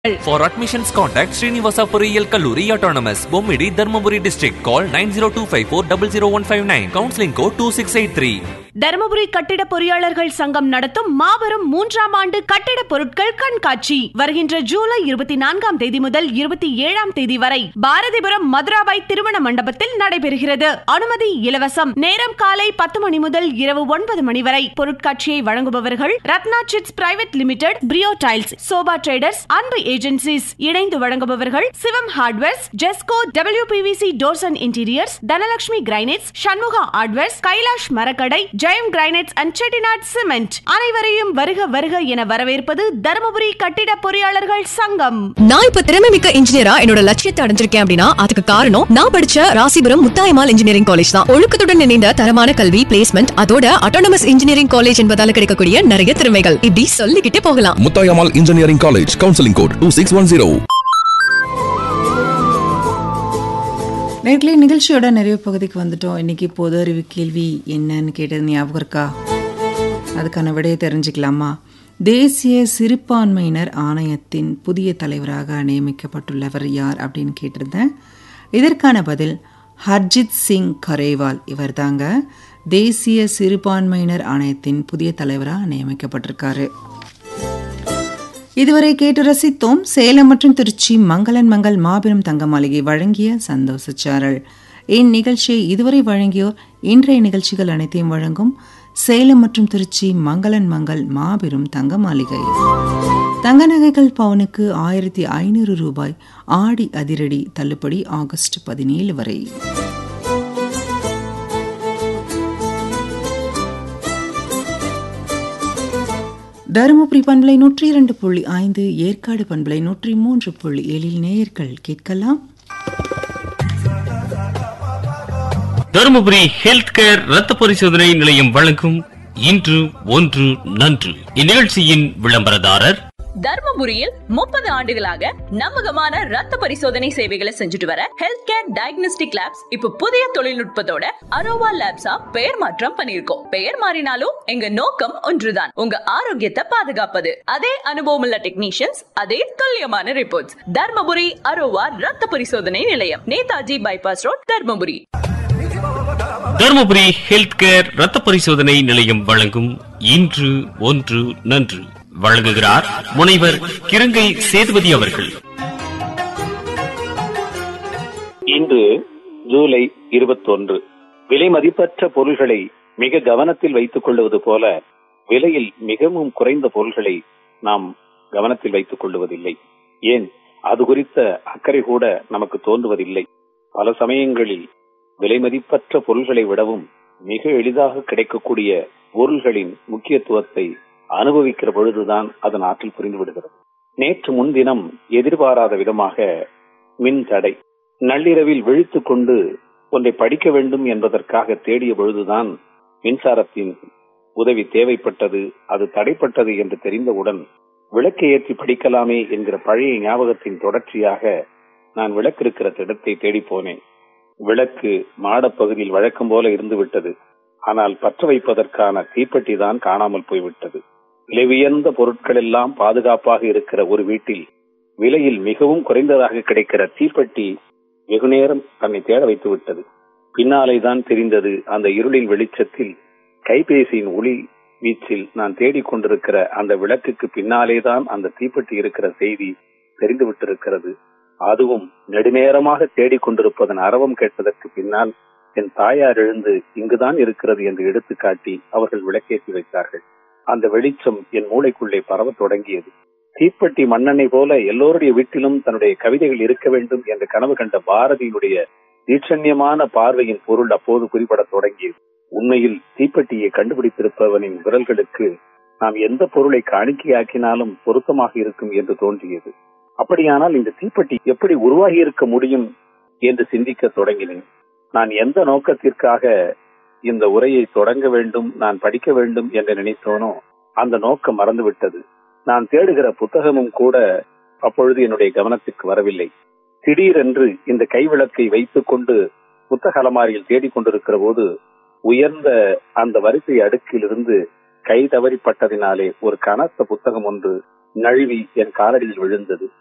For admissions, contact Srinivasa Poriyal Kalluri Autonomous, Bommidi, Dharmaburi District. Call 90254 Counseling code 2683. Dharmapuri கட்டிட பொறியாளர்கள் சங்கம் நடத்தும் மாபெரும் மூன்றாம் ஆண்டு கட்டிட பொருட்கள் கண்காட்சி வருகின்ற ஜூலை இருபத்தி நான்காம் தேதி முதல் இருபத்தி ஏழாம் தேதி வரை பாரதிபுரம் மதுராபாய் திருமண மண்டபத்தில் நடைபெறுகிறது அனுமதி இலவசம் நேரம் காலை பத்து மணி முதல் இரவு ஒன்பது மணி வரை பொருட்காட்சியை வழங்குபவர்கள் Ratna chits private limited Priyo tiles Sobha traders Anbu agencies இணைந்து வழங்குபவர்கள் Sivam hardwares Jesco WPVC doors and interiors Dhanalakshmi granites Shanmuga hardwares Kailash மரக்கடை Jayam granites and Chettinad cement அனைவரையும் வருக வருக என வரவேற்பது தருமபுரி கட்டிட பொறியாளர்கள் சங்கம் நான் இப்ப திறமை மிக்க இன்ஜினியரா என்னோட லட்சியத்தை அடைஞ்சிருக்கேன் அப்படின்னா அதுக்கு காரணம் நான் படிச்ச ராசிபுரம் முத்தாயமால் இன்ஜினியரிங் காலேஜ் தான் ஒழுக்கத்துடன் இணைந்த தரமான கல்வி பிளேஸ்மெண்ட் அதோட அட்டானமஸ் இன்ஜினியரிங் காலேஜ் என்பதால கிடைக்கக்கூடிய நிறைய திறமைகள் இப்படி சொல்லிக்கிட்டே போகலாம் Muthayammal engineering college counselling code two six one zero நேர்களே நிகழ்ச்சியோட நிறைவு பகுதிக்கு வந்துட்டோம் இன்னைக்கு பொது அறிவு கேள்வி என்னன்னு கேட்டது ஞாபகம் இருக்கா அதுக்கான விடையை தெரிஞ்சுக்கலாமா தேசிய சிறுபான்மையினர் ஆணையத்தின் புதிய தலைவராக நியமிக்கப்பட்டுள்ளவர் யார் அப்படின்னு கேட்டிருந்தேன் இதற்கான பதில் ஹர்ஜித் சிங் கரேவால் இவர் தாங்க தேசிய சிறுபான்மையினர் ஆணையத்தின் புதிய தலைவராக நியமிக்கப்பட்டிருக்காரு இதுவரை கேட்டு ரசித்தோம் சேலம் மற்றும் திருச்சி மங்களன் மங்கள் மாபெரும் தங்க மாளிகை வழங்கிய சந்தோஷ சாரல் இந்நிகழ்ச்சியை இதுவரை வழங்கியோர் இன்றைய நிகழ்ச்சிகள் அனைத்தையும் வழங்கும் சேலம் மற்றும் திருச்சி மங்களன் மங்கள் மாபெரும் தங்க மாளிகை தங்க நகைகள் பவுனுக்கு ஆயிரத்தி ஐநூறு ரூபாய் ஆடி அதிரடி தள்ளுபடி ஆகஸ்ட் பதினேழு வரை தருமபுரி பண்பலை நூற்றி இரண்டு புள்ளி ஐந்து ஏற்காடு பண்பலை நூற்றி மூன்று புள்ளி ஏழில் நேயர்கள் கேட்கலாம் தருமபுரி ஹெல்த் கேர் ரத்த பரிசோதனை நிலையம் வழங்கும் இன்று ஒன்று நன்று இந்நிகழ்ச்சியின் விளம்பரதாரர் தர்மபுரியில் முப்பது ஆண்டுகளாக நம்பகமான ரத்த பரிசோதனை சேவைகளை செஞ்சுட்டு வர ஹெல்த் கேர் டயக்னோஸ்டிக் லேப்ஸ் இப்ப புதிய தொழில்நுட்பத்தோட அரோவா லேப்ஸா பெயர் மாற்றம் பண்ணிருக்கோம் பெயர் மாறினாலும் எங்க நோக்கம் ஒன்றுதான் உங்க ஆரோக்கியத்தை பாதுகாப்பது அதே அனுபவம் உள்ள டெக்னீஷியன்ஸ் அதே துல்லியமான ரிப்போர்ட்ஸ் தர்மபுரி அரோவா ரத்த பரிசோதனை நிலையம் Netaji bypass road Dharmapuri Dharmapuri health care ரத்த பரிசோதனை நிலையம் வழங்கும் இன்று ஒன்று நன்று வழங்குகிறார் முனைவர் கிருங்கை சேதுபதி அவர்கள் இன்று ஜூலை இருபத்தொன்று விலை மதிப்பற்ற பொருள்களை மிக கவனத்தில் வைத்துக் கொள்வது போல விலையில் மிகவும் குறைந்த பொருள்களை நாம் கவனத்தில் வைத்துக் கொள்வதில்லை ஏன் அது குறித்த அக்கறை கூட நமக்கு தோன்றுவதில்லை பல சமயங்களில் விலை மதிப்பற்ற பொருள்களை விடவும் மிக எளிதாக கிடைக்கக்கூடிய பொருள்களின் முக்கியத்துவத்தை அனுபவிக்கிற பொழுதுதான் அதன் ஆற்றல் புரிந்து விடுகிறது நேற்று முன்தினம் எதிர்பாராத விதமாக மின் தடை நள்ளிரவில் விழித்துக் கொண்டு ஒன்றை படிக்க வேண்டும் என்பதற்காக தேடிய பொழுதுதான் மின்சாரத்தின் உதவி தேவைப்பட்டது அது தடைப்பட்டது என்று தெரிந்தவுடன் விளக்கை ஏற்றி படிக்கலாமே என்கிற பழைய ஞாபகத்தின் தொடர்ச்சியாக நான் விளக்கு இருக்கிற இடத்தை தேடி போனேன் விளக்கு மாடப்பகுதியில் வழக்கம் போல இருந்து விட்டது ஆனால் பற்ற வைப்பதற்கான தீப்பெட்டி தான் காணாமல் போய்விட்டது விலை உயர்ந்த பொருட்கள் எல்லாம் பாதுகாப்பாக இருக்கிற ஒரு வீட்டில் விலையில் மிகவும் குறைந்ததாக கிடைக்கிற தீப்பெட்டி வெகு நேரம் தன்னை தேட வைத்து விட்டது பின்னாலே தான் தெரிந்தது அந்த இருளின் வெளிச்சத்தில் கைபேசியின் ஒளி வீச்சில் நான் தேடிக் கொண்டிருக்கிற அந்த விளக்குக்கு பின்னாலே தான் அந்த தீப்பெட்டி இருக்கிற செய்தி தெரிந்து விட்டிருக்கிறது அதுவும் நெடுநேரமாக தேடிக் கொண்டிருப்பதன் அரவம் கேட்டதற்கு பின்னால் என் தாயார் எழுந்து இங்குதான் இருக்கிறது என்று எடுத்து காட்டி அவர்கள் விளக்கேற்றி வைத்தார்கள் அந்த வெளிச்சம் என் மூளைக்குள்ளே பரவத் தொடங்கியது தீப்பெட்டி மன்னனை போல எல்லோருடைய வீட்டிலும் தன்னுடைய கவிதைகள் இருக்க வேண்டும் என்று கனவு கண்ட பாரதியுடைய தீட்சண்யமான பார்வையின் பொருள் அப்போது குறிப்பிடத் தொடங்கியது உண்மையில் தீப்பெட்டியை கண்டுபிடித்திருப்பவனின் விரல்களுக்கு நாம் எந்த பொருளை காணிக்கையாக்கினாலும் பொருத்தமாக இருக்கும் என்று தோன்றியது அப்படியானால் இந்த தீப்பெட்டி எப்படி உருவாகி இருக்க முடியும் என்று சிந்திக்க தொடங்கினேன் நான் எந்த நோக்கத்திற்காக இந்த உரையை தொடங்க வேண்டும் நான் படிக்க வேண்டும் என்று நினைத்தோனோ அந்த நோக்கம் மறந்துவிட்டது நான் தேடுகிற புத்தகமும் கூட அப்பொழுது என்னுடைய கவனத்திற்கு வரவில்லை திடீரென்று இந்த கைவிளக்கை வைத்துக் கொண்டு புத்தக அலமாரியில் தேடிக் கொண்டிருக்கிற போது உயர்ந்த அந்த வரிசை அடுக்கிலிருந்து கை தவறிப்பட்டதினாலே ஒரு கனத்த புத்தகம் ஒன்று நழுவி என் காலடியில் விழுந்தது